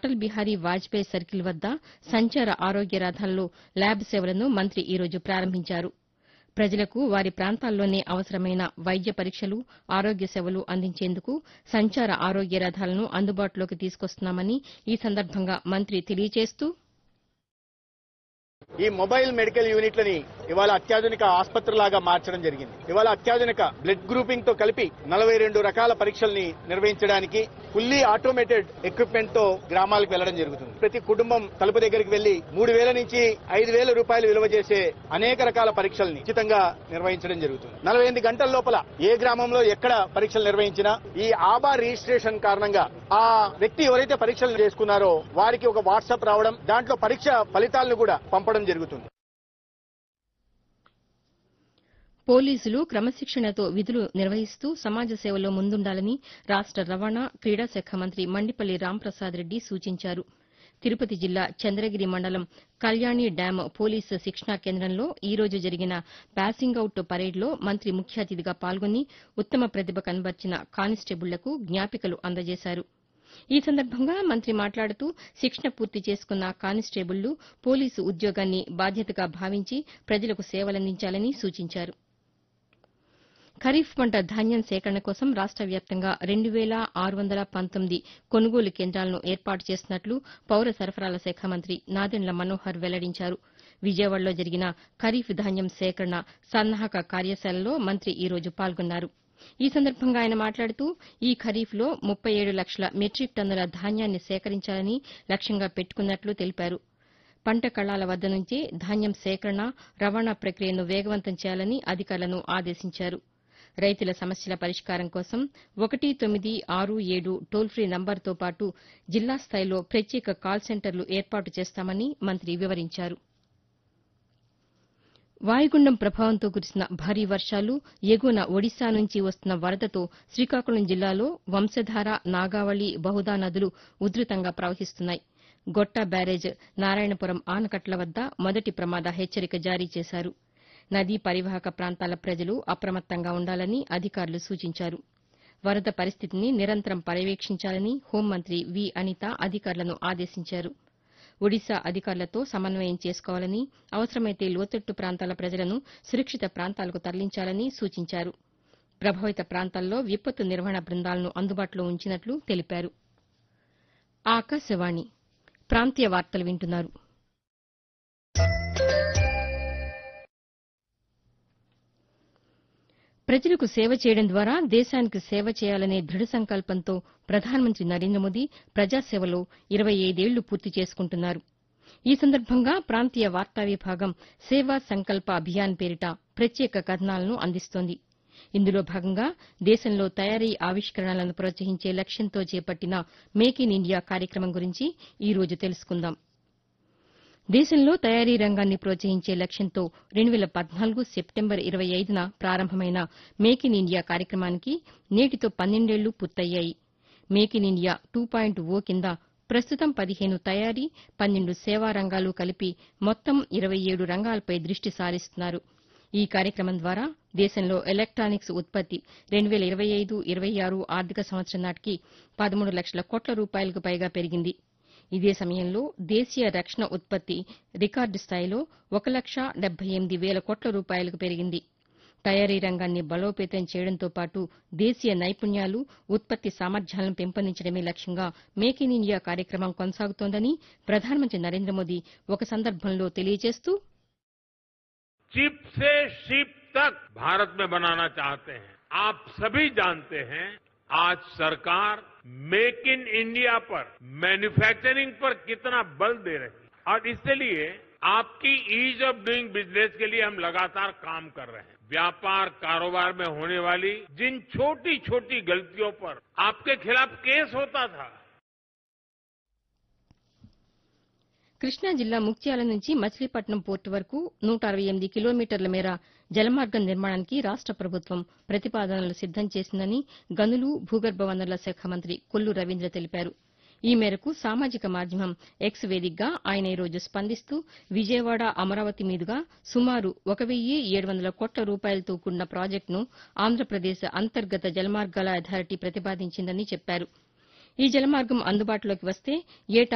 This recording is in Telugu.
అటల్ బిహారీ వాజ్పేయి సర్కిల్ వద్ద సంచార ఆరోగ్య రథాల్లో ల్యాబ్ సేవలను మంత్రి ఈ రోజు ప్రారంభించారు ప్రజలకు వారి ప్రాంతాల్లోనే అవసరమైన వైద్య పరీక్షలు ఆరోగ్య సేవలు అందించేందుకు సంచార ఆరోగ్య రథాలను అందుబాటులోకి తీసుకొస్తున్నామని ఈ సందర్భంగా మంత్రి తెలియజేస్తూ ఈ మొబైల్ మెడికల్ యూనిట్లని ఇవాళ అత్యాధునిక ఆసుపత్రిలాగా మార్చడం జరిగింది ఇవాళ అత్యాధునిక బ్లడ్ గ్రూపింగ్ తో కలిపి నలభై రెండు రకాల పరీక్షల్ని నిర్వహించడానికి ఫుల్లీ ఆటోమేటెడ్ ఎక్విప్మెంట్ తో గ్రామాలకు వెళ్లడం జరుగుతుంది ప్రతి కుటుంబం తలుపు దగ్గరికి వెళ్లి మూడు వేల నుంచి ఐదు వేల రూపాయలు విలువ చేసే అనేక రకాల పరీక్షల్ని ఉచితంగా నిర్వహించడం జరుగుతుంది నలభై ఎనిమిది గంటల లోపల ఏ గ్రామంలో ఎక్కడ పరీక్షలు నిర్వహించినా ఈ ఆబా రిజిస్ట్రేషన్ కారణంగా ఆ వ్యక్తి ఎవరైతే పరీక్షలు చేసుకున్నారో వారికి ఒక వాట్సాప్ రావడం దాంట్లో పరీక్ష ఫలితాలను కూడా పంపడం జరుగుతుంది పోలీసులు క్రమశిక్షణతో విధులు నిర్వహిస్తూ సమాజ సేవలో ముందుండాలని రాష్ట రవాణా క్రీడా శాఖ మంత్రి మండిపల్లి రాంప్రసాద్ రెడ్డి సూచించారు తిరుపతి జిల్లా చంద్రగిరి మండలం కళ్యాణి డ్యాం పోలీసు శిక్షణా కేంద్రంలో ఈ రోజు జరిగిన పాసింగ్ అవుట్ పరేడ్లో మంత్రి ముఖ్య అతిథిగా పాల్గొని ఉత్తమ ప్రతిభ కనబర్చిన కానిస్టేబుళ్లకు జ్ఞాపికలు అందజేశారు ఈ సందర్భంగా మంత్రి మాట్లాడుతూ శిక్షణ పూర్తి చేసుకున్న కానిస్టేబుళ్లు పోలీసు ఉద్యోగాన్ని బాధ్యతగా భావించి ప్రజలకు సేవలందించాలని సూచించారు ఖరీఫ్ పంట ధాన్యం సేకరణ కోసం రాష్ట వ్యాప్తంగా రెండు వేల ఆరు వందల పంతొమ్మిది కొనుగోలు కేంద్రాలను ఏర్పాటు చేస్తున్నట్లు పౌర సరఫరాల శాఖ మంత్రి నాదెండ్ల మనోహర్ వెల్లడించారు విజయవాడలో జరిగిన ఖరీఫ్ ధాన్యం సేకరణ సన్నాహక కార్యశాలలో మంత్రి ఈ రోజు పాల్గొన్నారు ఈ సందర్భంగా ఆయన మాట్లాడుతూ ఈ ఖరీఫ్లో ముప్పై ఏడు లక్షల మెట్రిక్ టన్నుల ధాన్యాన్ని సేకరించాలని లక్ష్యంగా పెట్టుకున్నట్లు తెలిపారు పంట కళాల వద్ద నుంచే ధాన్యం సేకరణ రవాణా ప్రక్రియను వేగవంతం చేయాలని అధికారులను ఆదేశించారు రైతుల సమస్యల పరిష్కారం కోసం ఒకటి తొమ్మిది ఆరు ఏడు టోల్ ఫ్రీ నంబర్తో పాటు జిల్లా స్థాయిలో ప్రత్యేక కాల్ సెంటర్లు ఏర్పాటు చేస్తామని మంత్రి వివరించారు వాయుగుండం ప్రభావంతో కురిసిన భారీ వర్షాలు ఎగువన ఒడిశా నుంచి వస్తున్న వరదతో శ్రీకాకుళం జిల్లాలో వంశధార నాగావళి బహుదా నదులు ఉధృతంగా ప్రవహిస్తున్నాయి గొట్ట బ్యారేజ్ నారాయణపురం ఆనకట్ల వద్ద మొదటి ప్రమాద హెచ్చరిక జారీ చేశారు నదీ పరివాహక ప్రాంతాల ప్రజలు అప్రమత్తంగా ఉండాలని అధికారులు సూచించారు వరద పరిస్థితిని నిరంతరం పర్యవేక్షించాలని హోంమంత్రి వి అనిత అధికారులను ఆదేశించారు ఒడిశా అధికారులతో సమన్వయం చేసుకోవాలని అవసరమైతే లోతట్టు ప్రాంతాల ప్రజలను సురక్షిత ప్రాంతాలకు తరలించాలని సూచించారు ప్రభావిత ప్రాంతాల్లో విపత్తు నిర్వహణ బృందాలను అందుబాటులో ఉంచినట్లు తెలిపారు ఆకాశవాణి ప్రాంతీయ వార్తలు వింటున్నారు ప్రజలకు సేవ చేయడం ద్వారా దేశానికి సేవ చేయాలనే దృఢ సంకల్పంతో ప్రధానమంత్రి నరేంద్ర మోదీ ప్రజాసేవలో ఇరవై ఐదేళ్లు పూర్తి చేసుకుంటున్నారు ఈ సందర్భంగా ప్రాంతీయ వార్తా విభాగం సేవా సంకల్ప అభియాన్ పేరిట ప్రత్యేక కథనాలను అందిస్తోంది ఇందులో భాగంగా దేశంలో తయారీ ఆవిష్కరణలను ప్రోత్సహించే లక్ష్యంతో చేపట్టిన మేక్ ఇన్ ఇండియా కార్యక్రమం గురించి ఈ రోజు తెలుసుకుందాం దేశంలో తయారీ రంగాన్ని ప్రోత్సహించే లక్ష్యంతో రెండు వేల పద్నాలుగు సెప్టెంబర్ ఇరవై ఐదున ప్రారంభమైన మేక్ ఇన్ ఇండియా కార్యక్రమానికి నేటితో పన్నెండేళ్లు పూర్తయ్యాయి make in India two point O కింద ప్రస్తుతం పదిహేను తయారీ పన్నెండు సేవా రంగాలు కలిపి మొత్తం ఇరవై ఏడు రంగాలపై దృష్టి సారిస్తున్నారు ఈ కార్యక్రమం ద్వారా దేశంలో ఎలక్టానిక్స్ ఉత్పత్తి రెండు వేల ఇరవై ఐదు ఇరవై ఆరు ఆర్థిక సంవత్సరం నాటికి పదమూడు లక్షల కోట్ల రూపాయలకు పైగా పెరిగింది ఇదే సమయంలో దేశీయ రక్షణ ఉత్పత్తి రికార్డు స్థాయిలో ఒక లక్ష డెబ్బై ఎనిమిది వేల కోట్ల రూపాయలకు పెరిగింది తయారీ రంగాన్ని బలోపేతం చేయడంతో పాటు దేశీయ నైపుణ్యాలు ఉత్పత్తి సామర్థ్యాలను పెంపొందించడమే లక్ష్యంగా మేక్ ఇన్ ఇండియా కార్యక్రమం కొనసాగుతోందని ప్రధానమంత్రి నరేంద్ర మోదీ ఒక సందర్భంలో తెలియజేస్తూ चिप से शिप तक भारत में बनाना चाहते हैं आप सभी जानते हैं आज सरकार मेक इन इंडिया पर मैन्युफैक्चरिंग पर कितना बल दे रही है और इसलिए आपकी ईज ऑफ डूइंग बिजनेस के लिए हम लगातार काम कर रहे हैं व्यापार कारोबार में होने वाली जिन छोटी छोटी गलतियों पर आपके खिलाफ केस होता था కృష్ణా జిల్లా ముక్త్యాల నుంచి మచిలీపట్నం పోర్టు వరకు నూట అరవై ఎనిమిది కిలోమీటర్ల మేర జలమార్గం నిర్మాణానికి రాష్ట ప్రభుత్వం ప్రతిపాదనలు సిద్దం చేసిందని గనులు భూగర్భ వనరుల శాఖ మంత్రి కొల్లు రవీంద్ర తెలిపారు ఈ మేరకు సామాజిక మాధ్యమం ఎక్స్ వేదికగా ఆయన ఈ రోజు స్పందిస్తూ విజయవాడ అమరావతి మీదుగా సుమారు ఒక వెయ్యి ఏడు వందల కోట్ల రూపాయలతో కూడిన ప్రాజెక్టును ఆంధ్రప్రదేశ్ అంతర్గత జలమార్గాల అథారిటీ ప్రతిపాదించిందని చెప్పారు ఈ జలమార్గం అందుబాటులోకి వస్తే ఏటా